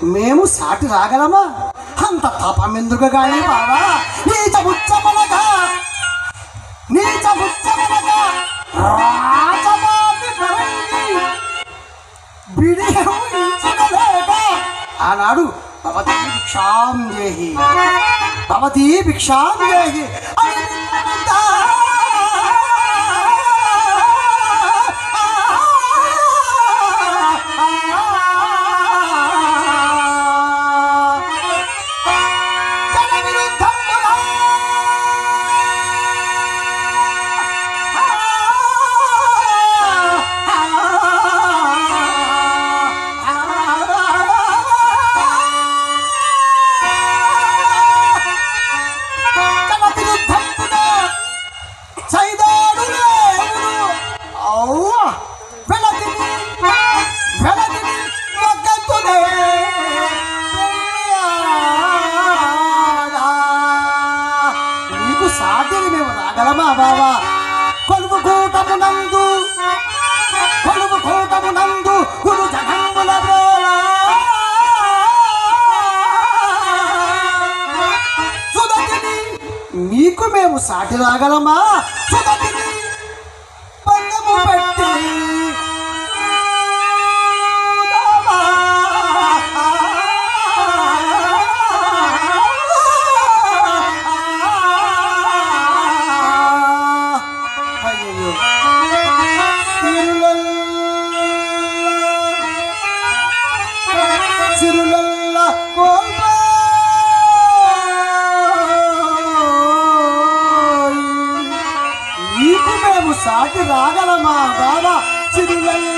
మేము సాటి రాగలమా అంత తపమెందుకు గాని బావా నీచ బుచ్చమనగా నీచ బుచ్చమనగా రాజమాతి పరంగి బిడియం ఇచ్చగలేక ఆనాడు భవతీ భిక్షాం దేహి భవతీ భిక్షాం దేహి అని విన్నదా. జన విరుద్ధముగా జన విరుద్ధముగా సైదాడు అవ్వ వెలతిని వెలతిని వగ్గతునే నీకు సాధ్యని మేము రాగలమా బావా కొలువు కూటమునందు కొలువు కూటమునందు గురు జగంబుల వేళ సుదతిని నీకు మేము సాటి రాగలమా సుదతిని పందము పెట్టి రామా. అయ్యయ్యో. సిరులల్ల సిరులల్ల కోల్పోయి నీకు మేము సాటి రాగలమా బాబా సిరులల్ల